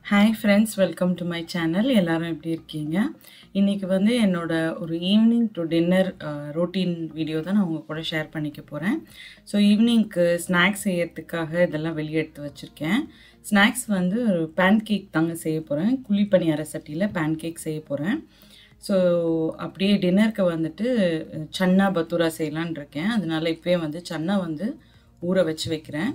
hi friends welcome to my channel எல்லாரும் எப்படி இருக்கீங்க இன்றைக்கி வந்து என்னோட ஒரு evening to dinner routine video தான் நான் உங்கள் கூட ஷேர் பண்ணிக்க போகிறேன் ஸோ ஈவினிங்க்கு ஸ்நாக்ஸ் செய்யறதுக்காக இதெல்லாம் வெளியே எடுத்து வச்சுருக்கேன் ஸ்நாக்ஸ் வந்து பேன் கேக் தாங்க செய்ய போகிறேன் குழிப்பணியார சட்டியில் பேன் கேக் செய்ய போகிறேன் ஸோ அப்படியே டின்னருக்கு வந்துட்டு சன்னா பத்தூரா செய்யலான் இருக்கேன் அதனால இப்போயே வந்து சன்னா வந்து ஊற வச்சு வைக்கிறேன்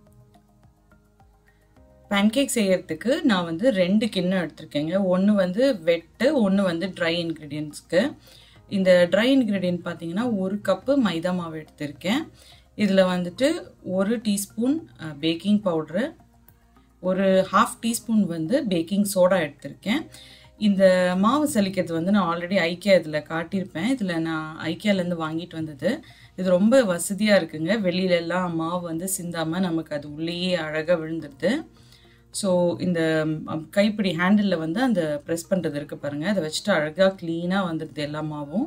பேன்கேக் செய்யறதுக்கு நான் வந்து ரெண்டு கிண்ணம் எடுத்திருக்கேங்க ஒன்று வந்து வெட்டு ஒன்று வந்து ட்ரை இன்க்ரீடியன்ஸ்க்கு இந்த ட்ரை இன்க்ரீடியன்ட் பார்த்தீங்கன்னா ஒரு கப்பு மைதா மாவு எடுத்திருக்கேன் இதில் வந்துட்டு ஒரு டீஸ்பூன் பேக்கிங் பவுட்ரு ஒரு ஹாஃப் டீஸ்பூன் வந்து பேக்கிங் சோடா எடுத்திருக்கேன் இந்த மாவு சலிக்கிறது வந்து நான் ஆல்ரெடி ஐக்கியா இதில் காட்டியிருப்பேன் இதில் நான் ஐக்கியாலேருந்து வாங்கிட்டு வந்தது இது ரொம்ப வசதியாக இருக்குங்க வெளியிலெல்லாம் மாவு வந்து சிந்தாமல் நமக்கு அது உள்ளேயே அழகாக விழுந்துடுது ஸோ இந்த கைப்பிடி ஹேண்டிலில் வந்து அந்த ப்ரெஸ் பண்ணுறது இருக்குது பாருங்கள் அதை வச்சுட்டு அழகாக க்ளீனாக வந்துடுது எல்லா மாவும்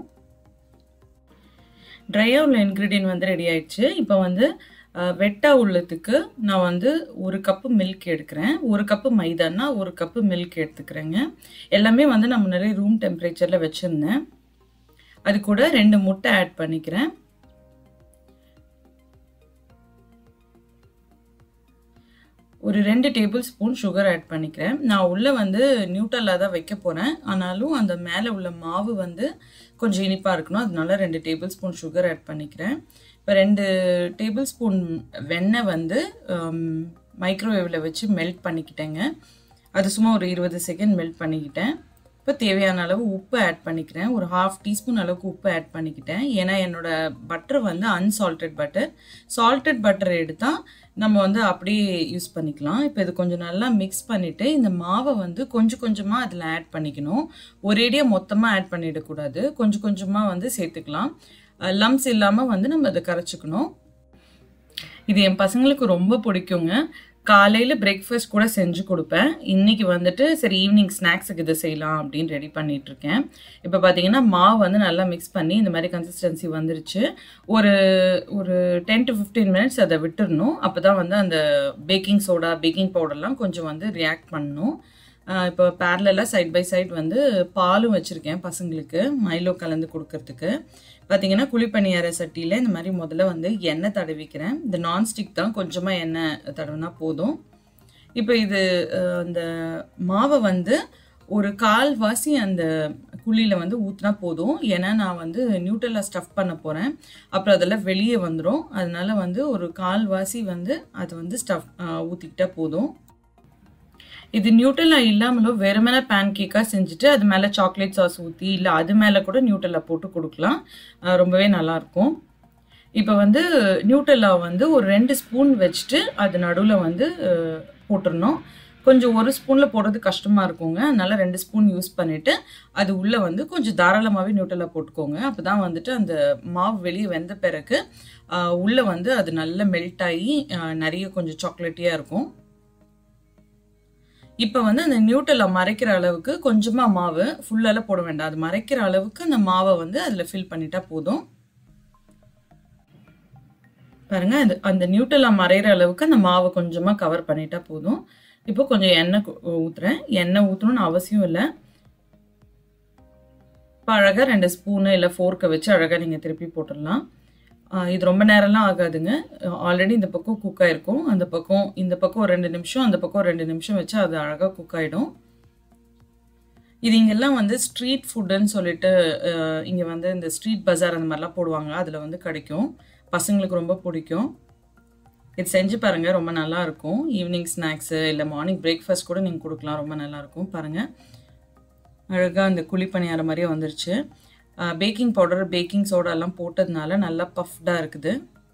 ட்ரையாக உள்ள இன்க்ரீடியன்ட் வந்து ரெடி ஆயிடுச்சு இப்போ வந்து வெட்டா உள்ளதுக்கு நான் வந்து ஒரு கப்பு மில்க் எடுக்கிறேன் ஒரு கப்பு மைதானா ஒரு கப்பு மில்க் எடுத்துக்கிறேங்க எல்லாமே வந்து நான் முன்னாடி ரூம் டெம்பரேச்சரில் வச்சுருந்தேன் அது கூட ரெண்டு முட்டை ஆட் பண்ணிக்கிறேன் ஒரு ரெண்டு டேபிள் ஸ்பூன் சுகர் ஆட் பண்ணிக்கிறேன் நான் உள்ளே வந்து நியூட்டல்லா தான் வைக்க போகிறேன் ஆனாலும் அந்த மேலே உள்ள மாவு வந்து கொஞ்சம் இனிப்பாக இருக்கணும் அதனால ரெண்டு டேபிள் ஸ்பூன் சுகர் ஆட் பண்ணிக்கிறேன் இப்போ ரெண்டு டேபிள் ஸ்பூன் வெண்ணெய் வந்து மைக்ரோவேவில் வச்சு மெல்ட் பண்ணிக்கிட்டேங்க அது சும்மா ஒரு இருபது செகண்ட் மெல்ட் பண்ணிக்கிட்டேன் இப்போ தேவையான அளவு உப்பு ஆட் பண்ணிக்கிறேன் ஒரு ஹாஃப் டீஸ்பூன் அளவுக்கு உப்பு ஆட் பண்ணிக்கிட்டேன் ஏன்னா என்னோட பட்டர் வந்து அன்சால்டட் பட்டர் சால்டட் பட்டர் எடுத்தால் நம்ம வந்து அப்படியே யூஸ் பண்ணிக்கலாம் இப்போ இது கொஞ்சம் நல்லா மிக்ஸ் பண்ணிவிட்டு இந்த மாவை வந்து கொஞ்சம் கொஞ்சமாக அதில் ஆட் பண்ணிக்கணும் ஒரேடியாக மொத்தமாக ஆட் பண்ணிடக்கூடாது கொஞ்சம் கொஞ்சமாக வந்து சேர்த்துக்கலாம் லம்ஸ் இல்லாமல் வந்து நம்ம அதை கரைச்சிக்கணும் இது என் பசங்களுக்கு ரொம்ப பிடிக்குங்க காலையில் பிரேக்ஃபாஸ்ட் கூட செஞ்சு கொடுப்பேன் இன்றைக்கி வந்துட்டு சரி ஈவினிங் ஸ்நாக்ஸுக்கு இதை செய்யலாம் அப்படின்னு ரெடி பண்ணிகிட்ருக்கேன் இப்போ பார்த்தீங்கன்னா மாவு வந்து நல்லா மிக்ஸ் பண்ணி இந்த மாதிரி கன்சிஸ்டன்சி வந்துருச்சு ஒரு ஒரு டென் டு ஃபிஃப்டீன் மினிட்ஸ் அதை விட்டுடணும் அப்போ தான் வந்து அந்த பேக்கிங் சோடா பேக்கிங் பவுடர்லாம் கொஞ்சம் வந்து ரியாக்ட் பண்ணணும் இப்போ பேரலெல்லாம் சைட் பை சைட் வந்து பாலும் வச்சுருக்கேன் பசங்களுக்கு மைலோ கலந்து கொடுக்கறதுக்கு பார்த்தீங்கன்னா குழிப்பணியார சட்டியில் இந்த மாதிரி முதல்ல வந்து எண்ணெய் தடவிக்கிறேன் இந்த நான்ஸ்டிக் தான் கொஞ்சமாக எண்ணெய் தடவினா போதும் இப்போ இது அந்த மாவை வந்து ஒரு கால் வாசி அந்த குழியில் வந்து ஊற்றினா போதும் ஏன்னா நான் வந்து நியூட்ரலா ஸ்டஃப் பண்ண போகிறேன் அப்புறம் அதெல்லாம் வெளியே வந்துடும் அதனால வந்து ஒரு கால் வாசி வந்து அது வந்து ஸ்டஃப் ஊற்றிக்கிட்டா போதும் இது நியூட்டலா இல்லாமலும் வெறுமனே பேன் கேக்காக செஞ்சுட்டு அது மேலே சாக்லேட் சாஸ் ஊற்றி இல்லை அது மேலே கூட நியூட்டலா போட்டு கொடுக்கலாம் ரொம்பவே நல்லாயிருக்கும் இப்போ வந்து நியூட்டலா வந்து ஒரு ரெண்டு ஸ்பூன் வச்சுட்டு அது நடுவில் வந்து போட்டுடணும் கொஞ்சம் ஒரு ஸ்பூனில் போடுறது கஷ்டமாக இருக்குங்க அதனால ரெண்டு ஸ்பூன் யூஸ் பண்ணிவிட்டு அது உள்ளே வந்து கொஞ்சம் தாராளமாகவே நியூட்டலா போட்டுக்கோங்க அப்போ தான் வந்துட்டு அந்த மாவு வெளியே வெந்த பிறகு உள்ளே வந்து அது நல்லா மெல்ட் ஆகி நிறைய கொஞ்சம் சாக்லேட்டியாக இருக்கும் இப்போ வந்து அந்த நியூட்டலை மறைக்கிற அளவுக்கு கொஞ்சமாக மாவு ஃபுல்லால் போட வேண்டாம் அது மறைக்கிற அளவுக்கு அந்த மாவை வந்து அதில் ஃபில் பண்ணிட்டா போதும் பாருங்க அது அந்த நியூட்டலா மறைகிற அளவுக்கு அந்த மாவை கொஞ்சமாக கவர் பண்ணிட்டா போதும் இப்போ கொஞ்சம் எண்ணெய் ஊற்றுறேன் எண்ணெய் ஊற்றணும்னு அவசியம் இல்லை இப்போ அழகாக ரெண்டு ஸ்பூனு இல்லை ஃபோர்க்கை வச்சு அழகாக நீங்கள் திருப்பி போட்டுடலாம் இது ரொம்ப நேரம்லாம் ஆகாதுங்க ஆல்ரெடி இந்த பக்கம் குக் ஆகிருக்கும் அந்த பக்கம் இந்த பக்கம் ஒரு ரெண்டு நிமிஷம் அந்த பக்கம் ரெண்டு நிமிஷம் வச்சு அது அழகாக குக் ஆகிடும் இது இங்கெல்லாம் வந்து ஸ்ட்ரீட் ஃபுட்டுன்னு சொல்லிட்டு இங்கே வந்து இந்த ஸ்ட்ரீட் பஜார் அந்த மாதிரிலாம் போடுவாங்க அதில் வந்து கிடைக்கும் பசங்களுக்கு ரொம்ப பிடிக்கும் இது செஞ்சு பாருங்கள் ரொம்ப நல்லா இருக்கும் ஈவினிங் ஸ்நாக்ஸு இல்லை மார்னிங் பிரேக்ஃபாஸ்ட் கூட நீங்கள் கொடுக்கலாம் ரொம்ப நல்லாயிருக்கும் பாருங்கள் அழகாக அந்த குழிப்பணியார மாதிரியே வந்துருச்சு பேக்கிங் பவுடர் பேக்கிங் சோடாலாம் போட்டதுனால நல்லா பஃப்டாக இருக்குது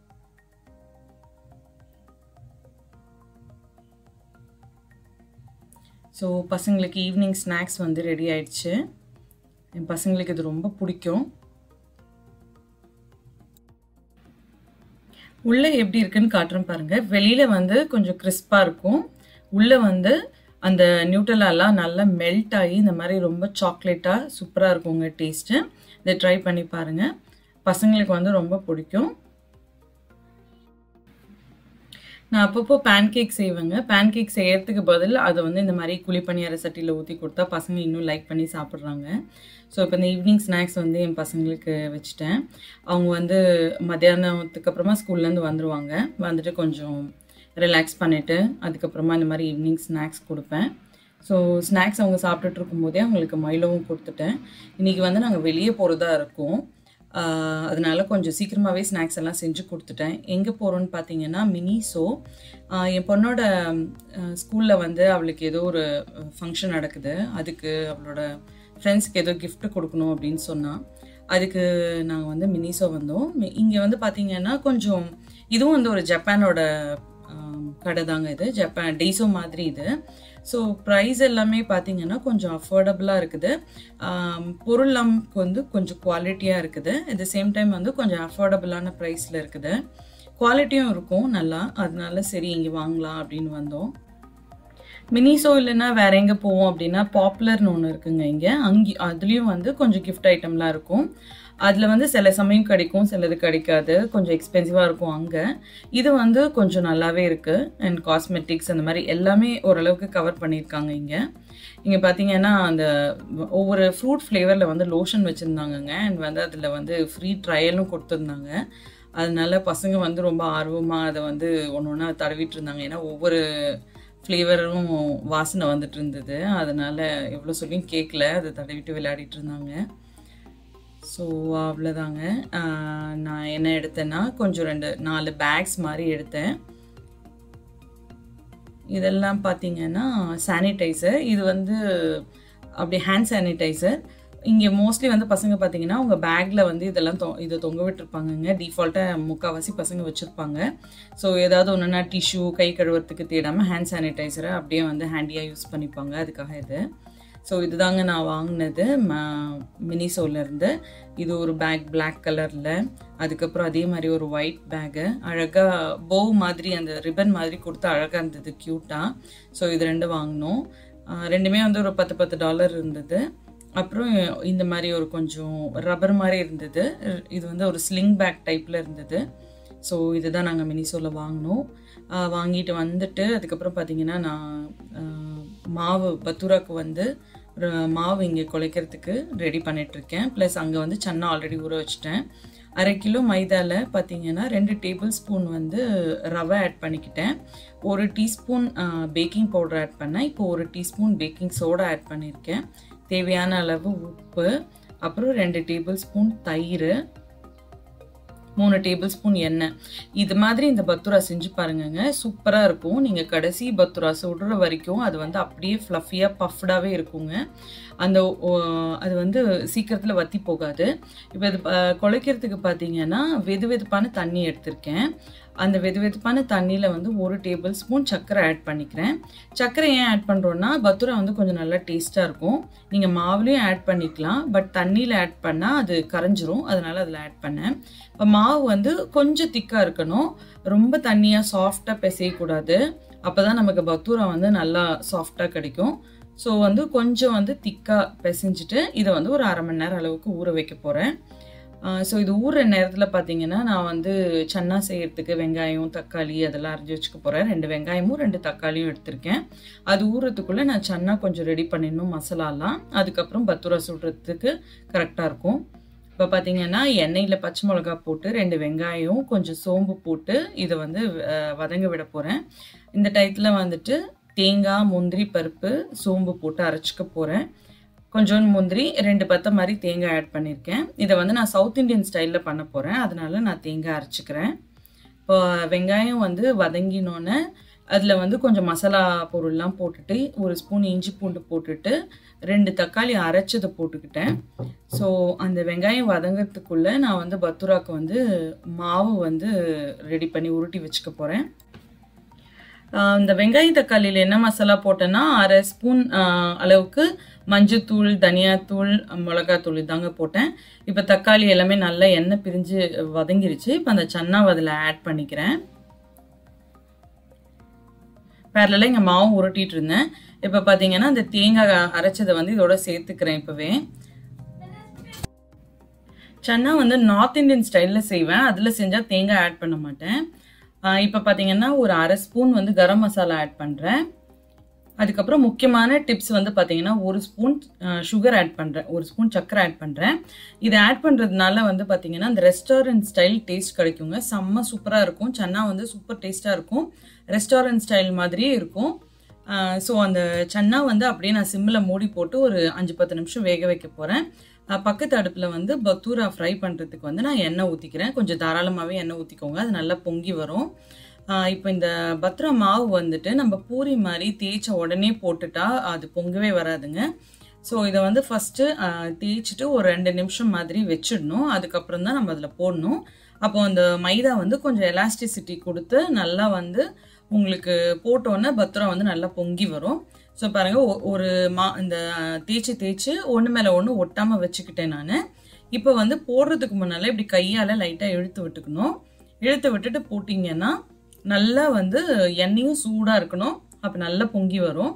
ஸோ பசங்களுக்கு ஈவினிங் ஸ்நாக்ஸ் வந்து ரெடி ஆயிடுச்சு என் பசங்களுக்கு இது ரொம்ப பிடிக்கும் உள்ளே எப்படி இருக்குன்னு காட்டுறேன் பாருங்கள் வெளியில் வந்து கொஞ்சம் கிறிஸ்பாக இருக்கும் உள்ளே வந்து அந்த நியூட்டலாலாம் நல்லா மெல்ட் ஆகி இந்த மாதிரி ரொம்ப சாக்லேட்டாக சூப்பராக இருக்குங்க டேஸ்ட்டு இதை ட்ரை பண்ணி பாருங்கள் பசங்களுக்கு வந்து ரொம்ப பிடிக்கும் நான் அப்பப்போ பேன்கேக் செய்வேங்க பேன்கேக் செய்யறதுக்கு பதில் அதை வந்து இந்த மாதிரி குழி பணியார சட்டியில் ஊற்றி கொடுத்தா பசங்க இன்னும் லைக் பண்ணி சாப்பிட்றாங்க ஸோ இப்போ இந்த ஈவினிங் ஸ்நாக்ஸ் வந்து என் பசங்களுக்கு வச்சுட்டேன் அவங்க வந்து மத்தியானத்துக்கு அப்புறமா ஸ்கூல்லேருந்து வந்துடுவாங்க வந்துட்டு கொஞ்சம் ரிலாக்ஸ் பண்ணிவிட்டு அதுக்கப்புறமா இந்த மாதிரி ஈவினிங் ஸ்நாக்ஸ் கொடுப்பேன் ஸோ ஸ்நாக்ஸ் அவங்க சாப்பிட்டுட்டு இருக்கும்போதே அவங்களுக்கு மைலோவும் கொடுத்துட்டேன் இன்றைக்கி வந்து நாங்கள் வெளியே போகிறதா இருக்கோம் ஆஹ் அதனால கொஞ்சம் சீக்கிரமாகவே ஸ்நாக்ஸ் எல்லாம் செஞ்சு கொடுத்துட்டேன் எங்கே போகிறோன்னு பார்த்தீங்கன்னா மினிசோ ஆஹ் என் பொண்ணோட ஸ்கூலில் வந்து அவளுக்கு ஏதோ ஒரு ஃபங்க்ஷன் நடக்குது அதுக்கு அவளோட ஃப்ரெண்ட்ஸ்க்கு ஏதோ gift கொடுக்கணும் அப்படின்னு சொன்னான் அதுக்கு நாங்கள் வந்து மினிசோ வந்தோம் இங்கே வந்து பார்த்தீங்கன்னா கொஞ்சம் இதுவும் வந்து ஒரு ஜப்பானோட ஆம், கடை தாங்க இது ஜப்பான் டெய்ஸோ மாதிரி இது ஸோ ப்ரைஸ் எல்லாமே பார்த்தீங்கன்னா கொஞ்சம் அஃபோர்டபுளாக இருக்குது ஆம், பொருள்லாம் வந்து கொஞ்சம் குவாலிட்டியாக இருக்குது அட் த சேம் டைம் வந்து கொஞ்சம் அஃபோர்டபுளான ப்ரைஸில் இருக்குது குவாலிட்டியும் இருக்கும் நல்லா அதனால சரி இங்கே வாங்கலாம் அப்படின்னு வந்தோம் மினிசோ இல்லைன்னா வேற எங்கே போவோம் அப்படின்னா பாப்புலர்னு ஒன்று இருக்குங்க இங்கே அங்கே அதுலேயும் வந்து கொஞ்சம் கிஃப்ட் ஐட்டம்லாம் இருக்கும் அதில் வந்து சில சமயம் கிடைக்கும் சிலது கிடைக்காது கொஞ்சம் எக்ஸ்பென்சிவாக இருக்கும் அங்கே இது வந்து கொஞ்சம் நல்லாவே இருக்குது அண்ட் காஸ்மெட்டிக்ஸ் அந்த மாதிரி எல்லாமே ஓரளவுக்கு கவர் பண்ணியிருக்காங்க இங்கே இங்கே பார்த்தீங்கன்னா அந்த ஒவ்வொரு ஃப்ரூட் ஃப்ளேவரில் வந்து லோஷன் வச்சுருந்தாங்கங்க அண்ட் வந்து அதில் வந்து ஃப்ரீ ட்ரையலும் கொடுத்துருந்தாங்க அதனால பசங்க வந்து ரொம்ப ஆர்வமாக அதை வந்து ஒன்று ஒன்றா தடவிட்டு இருந்தாங்க ஏன்னா ஒவ்வொரு ஃப்ளேவரும் வாசனை வந்துட்டு இருந்தது அதனால எவ்வளோ சொல்லியும் கேட்கல அதை தடவிட்டு விளையாடிட்டு இருந்தாங்க ஸோ அவ்வளோதாங்க ஆஹ் நான் என்ன எடுத்தேன்னா கொஞ்சம் ரெண்டு நாலு பேக்ஸ் மாதிரி எடுத்தேன் இதெல்லாம் பார்த்தீங்கன்னா சானிடைசர் இது வந்து அப்படி ஹேண்ட் சானிடைசர் இங்கே மோஸ்ட்லி வந்து பசங்க பார்த்தீங்கன்னா உங்கள் பேக்கில் வந்து இதெல்லாம் தொ இதை தொங்க விட்டுருப்பாங்கங்க டிஃபால்ட்டாக முக்கால்வாசி பசங்க வச்சுருப்பாங்க ஸோ ஏதாவது ஒன்றுனா டிஷ்யூ கை கழுவுறதுக்கு தேடாமல் ஹேண்ட் சானிடைசரை அப்படியே வந்து ஹேண்டியாக யூஸ் பண்ணிப்பாங்க அதுக்காக இது ஸோ இதுதாங்க நான் வாங்கினது மினிசோலேருந்து இது ஒரு பேக் Black கலரில் அதுக்கப்புறம் அதே மாதிரி ஒரு ஒயிட் பேக்கு அழகாக போ மாதிரி அந்த ரிப்பன் மாதிரி கொடுத்து அழகாக இருந்தது க்யூட்டாக ஸோ இது ரெண்டு வாங்கினோம் ஆஹ் ரெண்டுமே வந்து ஒரு பத்து பத்து டாலர் இருந்தது அப்புறம் இந்த மாதிரி ஒரு கொஞ்சம் ரப்பர் மாதிரி இருந்தது இது வந்து ஒரு ஸ்லிங் பேக் டைப்பில் இருந்தது ஸோ இதுதான் நாங்கள் மினிசோவில் வாங்கினோம் ஆஹ் வாங்கிட்டு வந்துட்டு அதுக்கப்புறம் பார்த்தீங்கன்னா நான் ஆஹ் மாவு பத்தூராக்கு வந்து ஒரு மாவு இங்கே குலைக்கிறதுக்கு ரெடி பண்ணிகிட்ருக்கேன் ப்ளஸ் அங்கே வந்து சன்னா ஆல்ரெடி ஊற வச்சுட்டேன் அரை கிலோ மைதாவில் பார்த்தீங்கன்னா ரெண்டு டேபிள் ஸ்பூன் வந்து ரவை ஆட் பண்ணிக்கிட்டேன் ஒரு டீஸ்பூன் பேக்கிங் பவுடர் ஆட் பண்ணேன் இப்போ ஒரு டீஸ்பூன் பேக்கிங் சோடா ஆட் பண்ணியிருக்கேன் தேவையான அளவு உப்பு அப்புறம் ரெண்டு டேபிள் ஸ்பூன் தயிர் மூணு டேபிள் ஸ்பூன் எண்ணெய் இது மாதிரி இந்த பத்துரா செஞ்சு பாருங்கங்க சூப்பராக இருக்கும் நீங்கள் கடைசி பத்துரா சுடுற வரைக்கும் அது வந்து அப்படியே ஃப்ளஃபியாக பஃப்டாகவே இருக்குங்க அந்த ஓ, அது வந்து சீக்கிரத்தில் வத்தி போகாது இப்போ இது ப- குழைக்கிறதுக்கு பார்த்தீங்கன்னா வெது வெதுப்பான தண்ணி எடுத்திருக்கேன் அந்த வெது வெதுப்பான தண்ணியில் வந்து ஒரு டேபிள் ஸ்பூன் சர்க்கரை ஆட் பண்ணிக்கிறேன் சர்க்கரை ஏன் ஆட் பண்ணுறோன்னா பத்துரா வந்து கொஞ்சம் நல்லா டேஸ்ட்டாக இருக்கும் நீங்கள் மாவுலேயும் ஆட் பண்ணிக்கலாம் பட் தண்ணியில் ஆட் பண்ணால் அது கரைஞ்சிரும் அதனால அதில் ஆட் பண்ணேன் இப்போ மாவு வந்து கொஞ்சம் திக்காக இருக்கணும் ரொம்ப தண்ணியாக சாஃப்டாக பிசையக்கூடாது அப்போ தான் நமக்கு பத்தூரா வந்து நல்லா சாஃப்டாக கிடைக்கும் ஸோ வந்து கொஞ்சம் வந்து திக்காக பிசைஞ்சிட்டு இதை வந்து ஒரு அரை மணி நேரம் அளவுக்கு ஊற வைக்க போகிறேன் ஸோ இது ஊறுற நேரத்தில் பார்த்தீங்கன்னா நான் வந்து சன்னா செய்யறதுக்கு வெங்காயம் தக்காளி அதெல்லாம் அரைஞ்சி வச்சுக்க போகிறேன் ரெண்டு வெங்காயமும் ரெண்டு தக்காளியும் எடுத்திருக்கேன் அது ஊறுறதுக்குள்ளே நான் சன்னா கொஞ்சம் ரெடி பண்ணிடணும் மசாலாலாம் அதுக்கப்புறம் பத்துரா சுடுறதுக்கு கரெக்டாக இருக்கும் இப்போ பார்த்தீங்கன்னா எண்ணெயில் பச்சை மிளகா போட்டு ரெண்டு வெங்காயம் கொஞ்சம் சோம்பு போட்டு இதை வந்து அஹ், வதங்க விட போகிறேன் இந்த டயத்தில் வந்துட்டு தேங்காய் முந்திரி பருப்பு சோம்பு போட்டு அரைச்சிக்க போகிறேன் கொஞ்சோண்டு முந்திரி ரெண்டு பத்தை மாதிரி தேங்காய் ஆட் பண்ணியிருக்கேன் இதை வந்து நான் சவுத் இந்தியன் ஸ்டைலில் பண்ண போகிறேன் அதனால நான் தேங்காய் அரைச்சிக்கிறேன் இப்போ வெங்காயம் வந்து வதங்கினோன்னே அதில் வந்து கொஞ்சம் மசாலா பொருள்லாம் போட்டுட்டு ஒரு ஸ்பூன் இஞ்சி பூண்டு போட்டுட்டு ரெண்டு தக்காளி அரைச்சதை போட்டுக்கிட்டேன் ஸோ அந்த வெங்காயம் வதங்கிறதுக்குள்ளே நான் வந்து பத்துராக்கு வந்து மாவு வந்து ரெடி பண்ணி உருட்டி வச்சுக்க போகிறேன் ஆஹ் இந்த வெங்காய தக்காளியில் என்ன மசாலா போட்டேன்னா அரை ஸ்பூன் ஆஹ் அளவுக்கு மஞ்சத்தூள் தனியாத்தூள் மிளகாத்தூள் இதாங்க போட்டேன் இப்போ தக்காளி எல்லாமே நல்லா எண்ணெய் பிரிஞ்சு வதங்கிருச்சு இப்போ அந்த சன்னாவை அதில் ஆட் பண்ணிக்கிறேன் பேரலில் இங்கே மாவும் உருட்டிட்டு இருந்தேன் இப்போ பார்த்தீங்கன்னா அந்த தேங்காய் அரைச்சதை வந்து இதோட சேர்த்துக்கிறேன் இப்போவே சன்னா வந்து நார்த் இந்தியன் ஸ்டைலில் செய்வேன் அதில் செஞ்சால் தேங்காய் ஆட் பண்ண மாட்டேன் இப்போ பார்த்தீங்கன்னா ஒரு அரை ஸ்பூன் வந்து கரம் மசாலா ஆட் பண்ணுறேன் அதுக்கப்புறம் முக்கியமான டிப்ஸ் வந்து பார்த்தீங்கன்னா ஒரு ஸ்பூன் சுகர் ஆட் பண்ணுறேன் ஒரு ஸ்பூன் சக்கரை ஆட் பண்ணுறேன் இதை ஆட் பண்ணுறதுனால வந்து பார்த்தீங்கன்னா அந்த ரெஸ்டாரண்ட் ஸ்டைல் டேஸ்ட் கிடைக்குங்க செம்ம சூப்பராக இருக்கும் சன்னா வந்து சூப்பர் டேஸ்ட்டாக இருக்கும் ரெஸ்டாரண்ட் ஸ்டைல் மாதிரியே இருக்கும் ஸோ அந்த சன்னா வந்து அப்படியே நான் சிம்மில் மூடி போட்டு ஒரு அஞ்சு பத்து நிமிஷம் வேக வைக்க போகிறேன் பக்கத்து அடுப்பில் வந்து பத்தூரா ஃப்ரை பண்ணுறதுக்கு வந்து நான் எண்ணெய் ஊற்றிக்கிறேன் கொஞ்சம் தாராளமாகவே எண்ணெய் ஊற்றிக்கோங்க அது நல்லா பொங்கி வரும் இப்போ இந்த பத்ரா மாவு வந்துட்டு நம்ம பூரி மாதிரி தேய்ச்ச உடனே போட்டுட்டா அது பொங்கவே வராதுங்க ஸோ இதை வந்து ஃபஸ்ட்டு தேய்ச்சிட்டு ஒரு ரெண்டு நிமிஷம் மாதிரி வச்சிடணும் அதுக்கப்புறம் தான் நம்ம அதில் போடணும் அப்போ அந்த மைதா வந்து கொஞ்சம் எலாஸ்டிசிட்டி கொடுத்து நல்லா வந்து உங்களுக்கு போட்டோன்னே பத்ரா வந்து நல்லா பொங்கி வரும் ஸோ பாருங்கள் ஒரு மா இந்த தேய்ச்சி தேய்ச்சி ஒன்று மேலே ஒன்று ஒட்டாமல் வச்சுக்கிட்டேன் நான் இப்போ வந்து போடுறதுக்கு முன்னால் இப்படி கையால் லைட்டாக இழுத்து விட்டுக்கணும் இழுத்து விட்டுட்டு போட்டிங்கன்னா நல்லா வந்து எண்ணெயும் சூடாக இருக்கணும் அப்போ நல்லா பொங்கி வரும்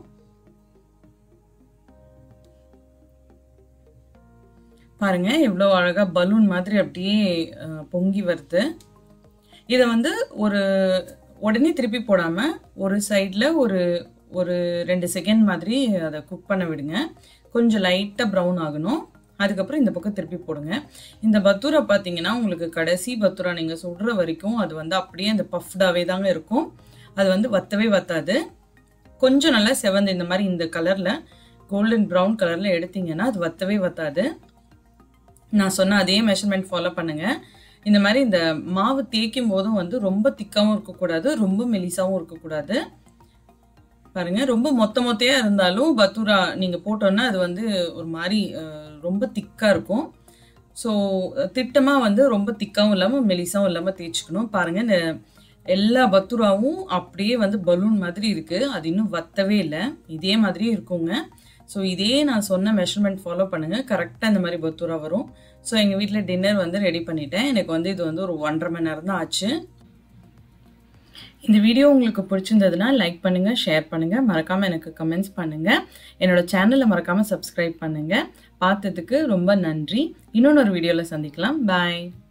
பாருங்க எவ்வளோ அழகாக பலூன் மாதிரி அப்படியே பொங்கி வருது இதை வந்து ஒரு உடனே திருப்பி போடாமல் ஒரு சைடில் ஒரு ஒரு ரெண்டு செகண்ட் மாதிரி அதை குக் பண்ண விடுங்க கொஞ்சம் லைட்டாக ப்ரௌன் ஆகணும் அதுக்கப்புறம் இந்த பக்கம் திருப்பி போடுங்க இந்த பத்தூரா பார்த்தீங்கன்னா உங்களுக்கு கடைசி பத்தூரா நீங்கள் சுடுற வரைக்கும் அது வந்து அப்படியே அந்த பஃப்டாகவே தாங்க இருக்கும் அது வந்து வத்தவே வத்தாது கொஞ்சம் நல்லா செவந்து இந்த மாதிரி இந்த கலரில் கோல்டன் ப்ரௌன் கலரில் எடுத்தீங்கன்னா அது வத்தவே வத்தாது நான் சொன்ன அதே மெஷர்மெண்ட் ஃபாலோ பண்ணுங்கள் இந்த மாதிரி இந்த மாவு தேய்க்கும் போதும் வந்து ரொம்ப திக்காகவும் இருக்கக்கூடாது ரொம்ப மெலிசாவும் இருக்கக்கூடாது பாருங்க ரொம்ப மொத்த மொத்தையா இருந்தாலும் பத்தூரா நீங்க போட்டோன்னா அது வந்து ஒரு மாதிரி ரொம்ப திக்கா இருக்கும் ஸோ திட்டமாக வந்து ரொம்ப திக்காவும் இல்லாமல் மெலிசாவும் இல்லாமல் தேய்ச்சிக்கணும் பாருங்க இந்த எல்லா பத்துராவும் அப்படியே வந்து பலூன் மாதிரி இருக்கு அது இன்னும் வத்தவே இல்லை இதே மாதிரியே இருக்குங்க ஸோ இதே நான் சொன்ன மெஷர்மெண்ட் ஃபாலோ பண்ணுங்க கரெக்டாக இந்த மாதிரி பத்துரா வரும் ஸோ எங்கள் வீட்டில் டின்னர் வந்து ரெடி பண்ணிட்டேன் எனக்கு வந்து இது வந்து ஒரு ஒன்றரை மணி நேரம் தான் ஆச்சு இந்த வீடியோ உங்களுக்கு பிடிச்சிருந்ததுன்னா லைக் பண்ணுங்க ஷேர் பண்ணுங்க மறக்காம எனக்கு கமெண்ட்ஸ் பண்ணுங்க என்னோட சேனலை மறக்காம சப்ஸ்கிரைப் பண்ணுங்க பார்த்ததுக்கு ரொம்ப நன்றி இன்னொன்று ஒரு வீடியோவில் சந்திக்கலாம் பாய்